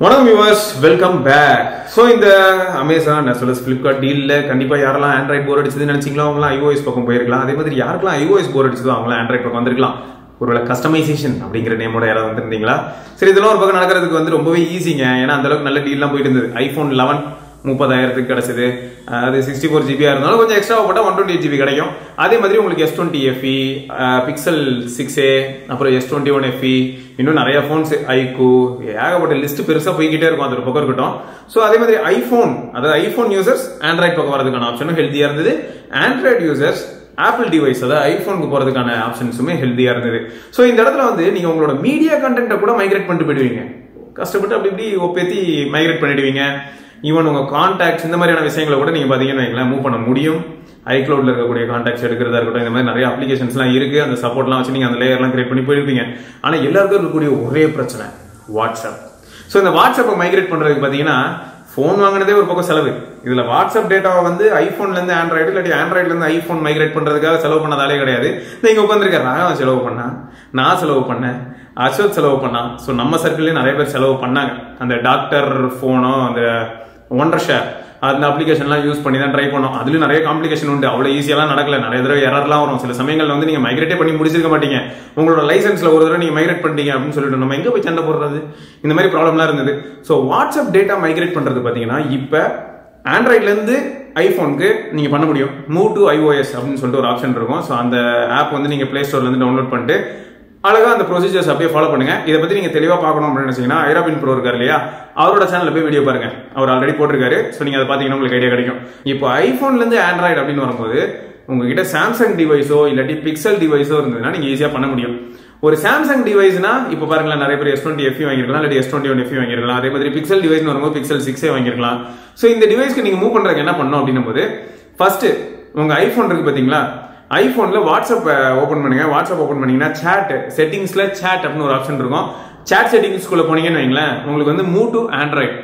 வணக்கம் viewers welcome back so இந்த Amazon as well as Flipkart டீலில் கண்டிப்பாக யாரெல்லாம் ஆண்ட்ராய்ட் போர் அடிச்சதுன்னு நினைச்சீங்களோ அவங்களாம் ஐஓஎஸ் பக்கம் போயிருக்கலாம் அதே மாதிரி யாருக்கெல்லாம் ஐஓஎஸ் போர் அடிச்சதோ அவங்களாம் ஆண்ட்ராய்ட் பக்கம் வந்திருக்கலாம் ஒருவேளை கஸ்டமைசேஷன் அப்படிங்கிற நேமோட யாராவது வந்திருந்தீங்களா சரி இதெல்லாம் ஒரு பக்கம் நடக்கிறதுக்கு வந்து ரொம்பவே ஈஸிங்க ஏன்னா அந்த அளவுக்கு நல்ல டீல்லாம் போயிட்டு இருந்தது ஐஃபோன் லெவன் முப்பதாயிரத்துக்கு கிடைச்சது அது சிக்ஸ்டி ஃபோர் ஜிபியா இருந்தாலும் கொஞ்சம் எக்ஸ்ட்ரா போட்டால் ஒன் டுவெண்ட்டி ஜிபி கிடைக்கும் அதே மாதிரி உங்களுக்கு S twenty FE Pixel six A அப்புறம் எஸ் டுவெண்ட்டி ஒன் எஃப்இ இன்னும் நிறைய ஃபோன்ஸ் ஐக்கு ஏகப்பட்ட லிஸ்ட் பெருசாக போய்கிட்டே இருக்கும் அது ஒரு பக்கம் இருக்கட்டும் ஸோ அதே மாதிரி ஐஃபோன் அதாவது ஐஃபோன் யூசர்ஸ் ஆண்ட்ராய்ட் பக்கம் வரதுக்கான ஆப்ஷனும் ஹெல்த்தியாக இருந்தது ஆண்ட்ராய்டு யூசர்ஸ் ஆப்பிள் டிவைஸ் அதாவது ஐஃபோனுக்கு போறதுக்கான ஆப்ஷன்ஸுமே ஹெல்த்தியா இருந்தது ஸோ இந்த இடத்துல வந்து நீங்க உங்களோட மீடியா கண்டென்ட்டை கூட மைக்ரேட் பண்ணிட்டு போயிடுவீங்க கஷ்டப்பட்டு அப்படி இப்படி ஒப்பேத்தி மைக்ரேட் பண்ணிடுவீங்க ஈவன் உங்க கான்டாக்ட்ஸ் இந்த மாதிரியான விஷயங்களை கூட நீங்க பாத்தீங்கன்னு வைங்களேன் மூவ் பண்ண முடியும் ஐக்ளவுட்ல இருக்கக்கூடிய கான்டாக்ட்ஸ் எடுக்கிறதா இருக்கட்டும் இந்த மாதிரி நிறைய அப்ளிகேஷன்ஸ்லாம் இருக்கு அந்த சப்போர்ட்லாம் வச்சு நீங்க அந்த லேயர்லாம் கிரியேட் பண்ணி போயிருப்பீங்க ஆனா எல்லாருக்கும் இருக்கக்கூடிய ஒரே பிரச்சனை வாட்ஸ்அப் ஸோ இந்த வாட்ஸ்அப்பை மைக்ரேட் பண்றதுக்கு பாத்தீங்கன்னா ஃபோன் வாங்கினதே ஒரு பக்கம் செலவு இதுல வாட்ஸ்அப் டேட்டாவை வந்து ஐபோன்ல இருந்து ஆண்ட்ராய்டு இல்லாட்டி ஆண்ட்ராய்டுல இருந்து ஐபோன் மைக்ரேட் பண்றதுக்காக செலவு பண்ணதாலே கிடையாது நீங்க உட்காந்துருக்க ராகவன் செலவு பண்ணா நான் செலவு பண்ணேன் அசோக் செலவு பண்ணா ஸோ நம்ம சர்க்கிள்லயே நிறைய பேர் செலவு பண்ணாங்க அந்த டாக்டர் ஃபோனோ அந்த ஒன்றரை ஷேர் அந்த அப்ளிகேஷன்லாம் யூஸ் பண்ணி தான் ட்ரை பண்ணோம் அதுலயும் நிறைய காம்ப்ளிகேஷன் உண்டு அவ்வளோ ஈஸியெல்லாம் நடக்கல நிறைய தடவை எரர்லாம் வரும் சில சமயங்கள்ல வந்து நீங்க மைக்ரேட்டே பண்ணி முடிச்சிருக்க மாட்டீங்க உங்களோட லைசன்ஸ்ல ஒரு தடவை நீங்க மைக்ரேட் பண்ணிட்டீங்க அப்படின்னு சொல்லிட்டு நம்ம எங்க போய் சண்டை போடுறது இந்த மாதிரி ப்ராப்ளம்லாம் இருந்தது ஸோ வாட்ஸ்அப் டேட்டா மைக்ரேட் பண்றது பாத்தீங்கன்னா இப்போ ஆண்ட்ராய்ட்ல இருந்து ஐபோனுக்கு நீங்க பண்ண முடியும் மூவ் டு ஐஓஎஸ் அப்படின்னு சொல்லிட்டு ஒரு ஆப்ஷன் இருக்கும் ஸோ அந்த ஆப் வந்து நீங்க பிளே ஸ்டோர்ல இருந்து டவுன்லோட் பண்ணிட்டு அழகா அந்த ப்ரொசீஜர்ஸ் அப்படியே ஃபாலோ பண்ணுங்க இதை பத்தி நீங்க தெளிவா பார்க்கணும் அப்படின்னு நினைச்சீங்கன்னா ஐராபின் ப்ரோ இருக்காரு இல்லையா அவரோட சேனல்ல போய் வீடியோ பாருங்க அவர் ஆல்ரெடி போட்டிருக்காரு ஸோ நீங்க அதை பாத்தீங்கன்னா உங்களுக்கு ஐடியா கிடைக்கும் இப்போ ஐபோன்ல இருந்து ஆண்ட்ராய்டு அப்படின்னு வரும்போது உங்ககிட்ட சாம்சங் டிவைஸோ இல்லாட்டி பிக்சல் டிவைஸோ இருந்ததுன்னா நீங்க ஈஸியா பண்ண முடியும் ஒரு சாம்சங் டிவைஸ்னா இப்போ பாருங்களேன் நிறைய பேர் எஸ் டுவெண்ட்டி எஃப்இ வாங்கிருக்கலாம் இல்லாட்டி எஸ் டுவெண்ட்டி ஒன் எஃப்இ வாங்கிருக்கலாம் அதே மாதிரி பிக்சல் டிவைஸ் வரும்போது பிக்சல் சிக்ஸே வாங்கிருக்கலாம் ஸோ இந்த டிவைஸ்க்கு நீங்க மூவ் பண்றதுக்கு என்ன பண்ணணும் அப்படின்னும் போது ஃபர்ஸ்ட் உங்க ஐபோன் இருக்கு பாத்தீங்களா ஐபோன்ல வாட்ஸ்அப் ஓபன் பண்ணுங்க வாட்ஸ்அப் ஓபன் பண்ணீங்கன்னா சேட் செட்டிங்ஸ்ல சேட் அப்படின்னு ஒரு ஆப்ஷன் இருக்கும் சேட் செட்டிங்ஸ்குள்ள போனீங்கன்னு வைங்களேன் உங்களுக்கு வந்து move to Android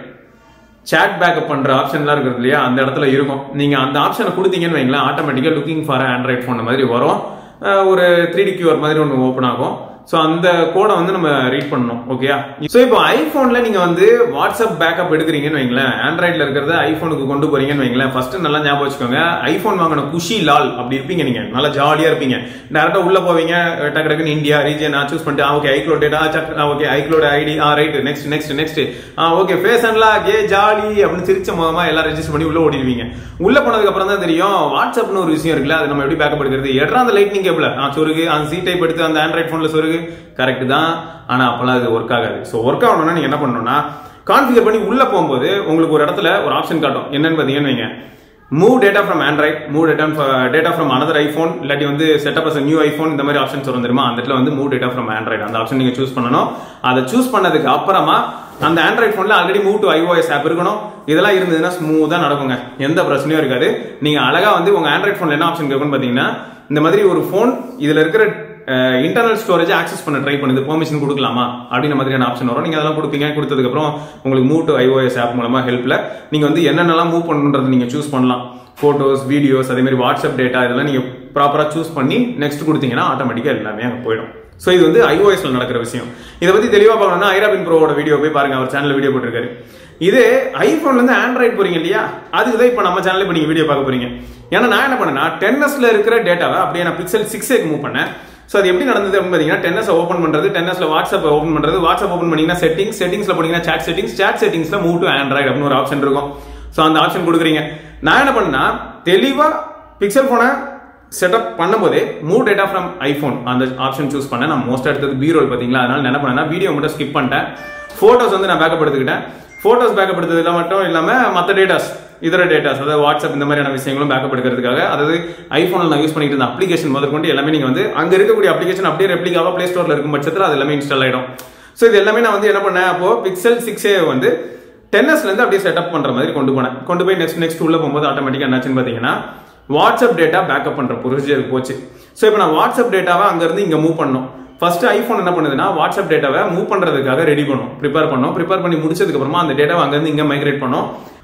chat backup பண்ற ஆப்ஷன்லாம் இருக்குது இல்லையா அந்த இடத்துல இருக்கும் நீங்க அந்த ஆப்ஷனை கொடுத்தீங்கன்னு வைங்களேன் ஆட்டோமேட்டிக்கா லுக்கிங் ஃபார் ஆண்ட்ராய்ட் ஃபோன் மாதிரி வரும் ஒரு த்ரீ டி கியூஆர் மாதிரி ஒன்று ஓப்பன் ஆகும் ஸோ அந்த கோடை வந்து நம்ம ரீட் பண்ணணும் ஓகேயா ஸோ இப்போ ஐஃபோன்ல நீங்க வந்து வாட்ஸ்அப் பேக்கப் எடுக்கிறீங்கன்னு வைங்களேன் ஆண்ட்ராய்ட்ல இருக்கிறத ஐஃபோனுக்கு கொண்டு போறீங்கன்னு வைங்களேன் ஃபர்ஸ்ட் நல்லா ஞாபகம் வச்சுக்கோங்க ஐஃபோன் வாங்கின குஷி லால் அப்படி இருப்பீங்க நீங்க நல்லா ஜாலியா இருப்பீங்க டேரக்டா உள்ள போவீங்க டக்கு டக்குன்னு இந்தியா ரீஜன் சூஸ் பண்ணிட்டு okay iCloud data okay iCloud ID ah right next next next ah okay face அண்ட்லா கே ஜாலி அப்படின்னு சிரிச்ச முகமா எல்லாம் ரெஜிஸ்டர் பண்ணி உள்ள ஓடிடுவீங்க உள்ள போனதுக்கு அப்புறம் தான் தெரியும் வாட்ஸ்அப்னு ஒரு விஷயம் இருக்குல்ல அது நம்ம எப்படி பேக்கப் எடுக்கிறது எட்ரா அந்த லைட்னிங் கேபிள் ஆ சொருகு அந்த சி டைப் எடுத்து அந்த ஆண்ட்ராய்ட் போன்ல சொருகு கரெக்ட் தான் ஆனா அப்பெல்லாம் அது ஒர்க் ஆகாது ஸோ ஒர்க் ஆகணும்னா நீங்க என்ன பண்ணணும்னா கான்ஃபிகர் பண்ணி உள்ள போகும்போது உங்களுக்கு ஒரு இடத்துல ஒரு ஆப்ஷன் காட்டும் என்னன்னு பாத்தீங்கன்னு வைங்க move data from Android move data data from another iPhone இல்லாட்டி வந்து செட்டப் அஸ் நியூ ஐஃபோன் இந்த மாதிரி ஆப்ஷன்ஸ் வரும் தெரியுமா அந்த இடத்துல வந்து மூவ் டேட்டா ஃப்ரம் ஆண்ட்ராய்ட் அந்த ஆப்ஷன் நீங்க சூஸ் பண்ணணும் அதை சூஸ் பண்ணதுக்கு அப்புறமா அந்த ஆண்ட்ராய்ட் போன்ல already move to iOS app இருக்கணும் இதெல்லாம் இருந்ததுன்னா ஸ்மூத்தா நடக்குங்க எந்த பிரச்சனையும் இருக்காது நீங்க அழகா வந்து உங்க ஆண்ட்ராய்ட் போன்ல என்ன ஆப்ஷன் இருக்குன்னு பாத்தீங்கன்னா இந்த மாதிரி ஒரு போன் இதுல இருக்கிற இன்டர்னல் ஸ்டோரேஜ் ஆக்சஸ் பண்ண ட்ரை பண்ணுது பெர்மிஷன் கொடுக்கலாமா அப்படின்ற மாதிரியான ஆப்ஷன் வரும் நீங்க அதெல்லாம் கொடுப்பீங்க கொடுத்ததுக்கு அப்புறம் உங்களுக்கு மூவ் டு ஐஓஎஸ் ஆப் மூலமா ஹெல்ப்ல நீங்க வந்து என்னென்னலாம் மூவ் பண்ணணுன்றது நீங்க சூஸ் பண்ணலாம் போட்டோஸ் வீடியோஸ் அதே மாதிரி வாட்ஸ்அப் டேட்டா இதெல்லாம் நீங்க ப்ராப்பரா சூஸ் பண்ணி நெக்ஸ்ட் கொடுத்தீங்கன்னா ஆட்டோமேட்டிக்கா எல்லாமே அங்கே போயிடும் ஸோ இது வந்து ஐஓஎஸ்ல நடக்கிற விஷயம் இதை பத்தி தெளிவா பார்க்கணும்னா ஐராபின் ப்ரோவோட வீடியோ போய் பாருங்க அவர் சேனல்ல வீடியோ போட்டிருக்காரு இதே ஐபோன்ல இருந்து ஆண்ட்ராய்ட் போறீங்க இல்லையா அதுக்கு தான் இப்போ நம்ம சேனல்ல இப்போ நீங்க வீடியோ பார்க்க போறீங்க ஏன்னா நான் என்ன பண்ணேன்னா டென்னஸ்ல இருக்கிற டேட்டாவை அப்படியே நான் பிக்சல் சிக்ஸேக்கு மூவ் பண்ணேன் ஸோ அது எப்படி நடந்தது அப்படின்னு பார்த்தீங்கன்னா டென்னஸ் ஓப்பன் பண்றது டென்னஸ்ல வாட்ஸ்அப் ஓப்பன் பண்றது வாட்ஸ்அப் ஓப்பன் பண்ணீங்கன்னா செட்டிங்ஸ் செட்டிங்ஸ்ல போனீங்கன்னா சாட் செட்டிங்ஸ் சாட் செட்டிங்ஸ்ல மூவ் டு ஆண்ட்ராய்டு அப்படின்னு ஒரு ஆப்ஷன் இருக்கும் ஸோ அந்த ஆப்ஷன் கொடுக்குறீங்க நான் என்ன பண்ணா தெளிவா பிக்சல் போனை செட்டப் பண்ணும்போதே மூவ் டேட்டா ஃப்ரம் ஐஃபோன் அந்த ஆப்ஷன் சூஸ் பண்ணேன் நான் மோஸ்ட் எடுத்தது பீரோல் பார்த்தீங்களா அதனால என்ன பண்ணேன்னா வீடியோ மட்டும் ஸ்கிப் பண்ணிட்டேன் ஃபோட்டோஸ் வந்து நான் பேக்கப் எடுத்துக்கிட்டேன் ஃபோட்டோஸ் பேக்கப் எடுத்ததுல மட்டும் இல்லாமல் மற்ற டேட்டாஸ் இதர டேட்டாஸ் அதாவது வாட்ஸ்அப் இந்த மாதிரியான விஷயங்களும் பேக்கப் எடுக்கிறதுக்காக அதாவது ஐஃபோனில் நான் யூஸ் பண்ணிட்டு இருந்த அப்ளிகேஷன் முதற்கொண்டு எல்லாமே நீங்கள் வந்து அங்கே இருக்கக்கூடிய அப்ளிகேஷன் அப்படியே ரெப்ளிகாவாக ப்ளே ஸ்டோரில் இருக்கும் பட்சத்தில் அது எல்லாமே இன்ஸ்டால் ஆகிடும் ஸோ இது எல்லாமே நான் வந்து என்ன பண்ணேன் அப்போ பிக்சல் சிக்ஸே வந்து டென்னஸ்ல இருந்து அப்படியே செட்டப் பண்ற மாதிரி கொண்டு போனேன் கொண்டு போய் நெக்ஸ்ட் நெக்ஸ்ட் உள்ள போகும்போது ஆட்டோமேட்டிக்கா என்னாச்சுன்னு பாத்தீங்கன்னா வாட்ஸ்அப் டேட்டா பேக்கப் பண்ற ப்ரொசீஜர் போச்சு ஸோ இப்போ நான் வாட்ஸ்அப் டேட்டாவை அங்க இருந்து இங்க மூவ் பண்ணணும் ஃபர்ஸ்ட் ஐஃபோன் என்ன பண்ணுதுன்னா வாட்ஸ்அப் டேட்டாவை மூவ் பண்றதுக்காக ரெடி பண்ணும் ப்ரிப்பேர் பண்ணோம் ப்ரிப்பேர் பண்ணி முடிச்சதுக்கு அப்புறமா அந்த டேட்டாவை அங்க இருந்து இங்க மைக்ரேட் பண்ணோம்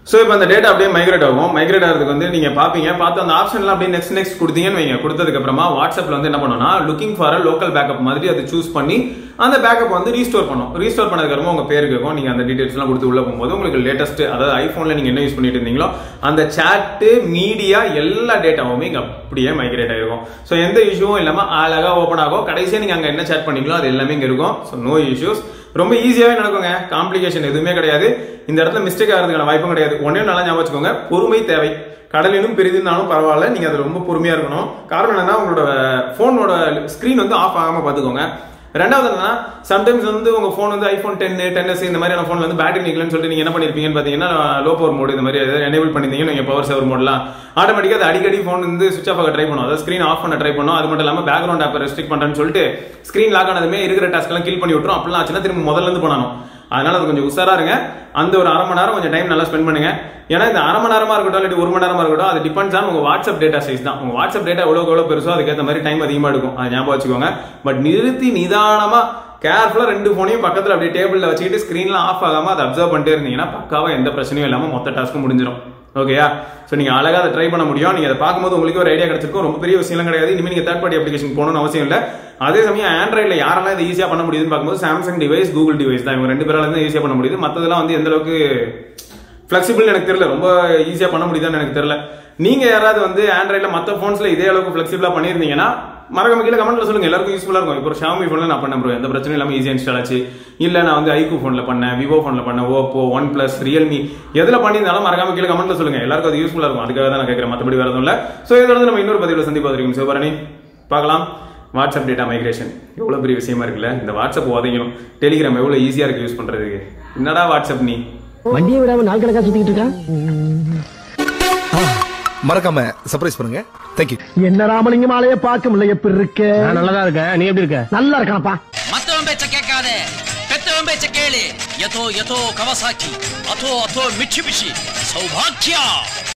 ஸோ இப்போ அந்த டேட்டா அப்படியே மைக்ரேட் ஆகும் மைக்ரேட் ஆகிறதுக்கு வந்து நீங்க பாப்பீங்க பார்த்து அந்த ஆப்ஷன்லாம் அப்படியே நெக்ஸ்ட் நெக்ஸ்ட் கொடுத்தீங்கன்னு வைங்க கொடுத்ததுக்கு அப்புறமா வாட்ஸ்அப்ல வந்து என்ன பண்ணணும்னா லுக்கிங் ஃபார் லோக்கல் பேக்கப் மாதிரி அதை சூஸ் பண்ணி அந்த பேக்கப் வந்து ரீஸ்டோர் பண்ணும் ரீஸ்டோர் பண்ணதுக்கு அப்புறமா உங்க பேர் கேட்கும் நீங்க அந்த டீடைல்ஸ் எல்லாம் கொடுத்து உள்ள போகும்போது உங்களுக்கு லேட்டஸ்ட் அதாவது ஐபோன்ல நீங்க என்ன யூஸ் பண்ணிட்டு இருந்தீங்களோ அந்த சாட்டு மீடியா எல்லா டேட்டாவுமே இங்க அப்படியே மைக்ரேட் ஆயிருக்கும் ஸோ எந்த இஷ்யூவும் இல்லாம அழகா ஓப்பன் ஆகும் கடைசியா நீங்க அங்க என்ன சேட் பண்ணீங்களோ அது எல்லாமே இங்க இருக்கும் ஸோ நோ இஷ்யூஸ் ரொம்ப ஈஸியாவே நடக்குங்க காம்ப்ளிகேஷன் எதுவுமே கிடையாது இந்த இடத்துல மிஸ்டேக் ஆகிறதுக்கான வாய்ப்பும் கிடையாது ஒன்னே நல்லா ஞாபகம் வச்சுக்கோங்க பொறுமை தேவை கடலினும் பெரிதுனாலும் பரவாயில்ல நீங்க அது ரொம்ப பொறுமையா இருக்கணும் காரணம் என்னன்னா உங்களோட போனோட ஸ்கிரீன் வந்து ஆஃப் ஆகாம பாத்துக்கோங்க ரெண்டாவது என்னன்னா சம்டைம்ஸ் வந்து உங்க ஃபோன் வந்து ஐபோன் டென் டென் எஸ் இந்த மாதிரியான ஃபோன் வந்து பேட்டரி நிக்கலன்னு சொல்லிட்டு நீங்க என்ன பண்ணிருப்பீங்கன்னு பாத்தீங்கன்னா லோ பவர் மோடு இந்த மாதிரி ஏதாவது எனேபிள் பண்ணிருந்தீங்க நீங்க பவர் சேவர் மோட்லாம் ஆட்டோமேட்டிக்கா அது அடிக்கடி ஃபோன் வந்து சுவிச் ஆஃப் ஆக ட்ரை பண்ணும் அதாவது ஸ்கிரீன் ஆஃப் பண்ண ட்ரை பண்ணும் அது மட்டும் இல்லாம பேக்ரவுண்ட் ஆப் ரெஸ்ட்ரிக்ட் பண்றேன்னு சொல்லிட்டு ஸ்கிரீன் லாக் ஆனதுமே இருக்கிற டாஸ்க் எல்லாம் கில் பண்ணி விட்டுரும் அப்படிலாம் ஆச்சுன்னா திரும்ப முதல்ல இருந்து பண்ணணும் அதனால அது கொஞ்சம் உஷாரா இருங்க அந்த ஒரு அரை மணி நேரம் கொஞ்சம் டைம் நல்லா ஸ்பெண்ட் பண்ணுங்க ஏன்னா இந்த அரை மணி நேரமா இருக்கட்டும் இல்லாட்டி ஒரு மணி நேரமா இருக்கட்டும் அது டிபெண்ட்ஸ் ஆன் உங்க வாட்ஸ்அப் டேட்டா சைஸ் தான் உங்க வாட்ஸ்அப் டேட்டா எவ்வளவு எவ்வளவு பெருசோ அதுக்கேற்ற மாதிரி டைம் அதிகமா எடுக்கும் அதை ஞாபகம் வச்சுக்கோங்க பட் நிறுத்தி நிதானமா கேர்ஃபுல்லா ரெண்டு போனையும் பக்கத்துல அப்படியே டேபிள்ல வச்சுக்கிட்டு ஸ்கிரீன்ல ஆஃப் ஆகாம அதை அப்சர்வ் பண்ணிட்டே இருந்தீங்கன்னா பக்காவா எந்த பிரச்சனையும் இல்லாம மொத்த டாஸ்க்கும் முடிஞ்சிடும் ஓகேயா சோ நீங்க அழகா அதை ட்ரை பண்ண முடியும் நீங்க அதை பார்க்கும்போது உங்களுக்கு ஒரு ஐடியா கிடைச்சிருக்கும் ரொம்ப பெரிய விஷயம் கிடையாது இனிமே நீங்க தேர்ட் பார்ட்டி அப்ளிகேஷன் போகணும்னு அவசியம் இல்லை அதே சமயம் ஆண்ட்ராய்டில் யாரெல்லாம் இதை ஈஸியா பண்ண முடியுதுன்னு பார்க்கும்போது சாம்சங் டிவைஸ் கூகுள் டிவைஸ் தான் இவங்க ரெண்டு பேரால தான் ஈஸியா பண்ண முடியுது மத்ததெல்லாம் வந்து எந்த அளவுக்கு ஃபிளெக்சிபிள் எனக்கு தெரியல ரொம்ப ஈஸியா பண்ண முடியுதான்னு எனக்கு தெரியல நீங்க யாராவது வந்து ஆண்ட்ராய்டில் மற்ற போன்ஸ்ல இதே அளவுக்கு ஃபிளெக்சிபிளா பண்ணிருந்தீங்கன்னா மறக்காம கீழே கமெண்ட்ல சொல்லுங்க எல்லாருக்கும் யூஸ்ஃபுல்லா இருக்கும் இப்போ ஷாமி போன்ல நான் பண்ண ப்ரோ எந்த பிரச்சனையும் இல்லாம ஈஸியா இன்ஸ்டால் ஆச்சு இல்ல நான் வந்து ஐக்கூ போன்ல பண்ணேன் விவோ போன்ல பண்ணேன் ஓப்போ ஒன் பிளஸ் ரியல்மி எதுல பண்ணியிருந்தாலும் மறக்காம கீழே கமெண்ட்ல சொல்லுங்க எல்லாருக்கும் அது யூஸ்ஃபுல்லா இருக்கும் அதுக்காக தான் நான் கேட்கறேன் மத்தபடி வேற எதுவும் இல்ல சோ இதோட நம்ம இன்னொரு பதிவில் சந்திப்பா இருக்கோம் சிவபரணி பார்க்கலாம் வாட்ஸ்அப் டேட்டா மைக்ரேஷன் எவ்வளவு பெரிய விஷயமா இருக்குல்ல இந்த வாட்ஸ்அப் உதயணும் டெலிகிராம் எவ்வளவு ஈஸியா இருக்கு யூஸ் பண்றதுக்கு என்னடா வாட்ஸ்அப் நீ வண்டியை விடாம நாள் கணக்கா சுத்திக்கிட்டு இருக்கான் மறக்காம சர்ப்ரைஸ் பண்ணுங்க தேங்க்யூ என்ன ராமலிங்கம் ஆலைய பார்க்க முடியல எப்படி இருக்க நல்லதா இருக்க நீ எப்படி இருக்க நல்லா இருக்கானப்பா மத்தவன் பேச்ச கேட்காத பெத்தவன் பேச்ச கேளு எதோ எதோ கவசாக்கி அதோ அதோ மிட்சுபிஷி சௌபாக்கியா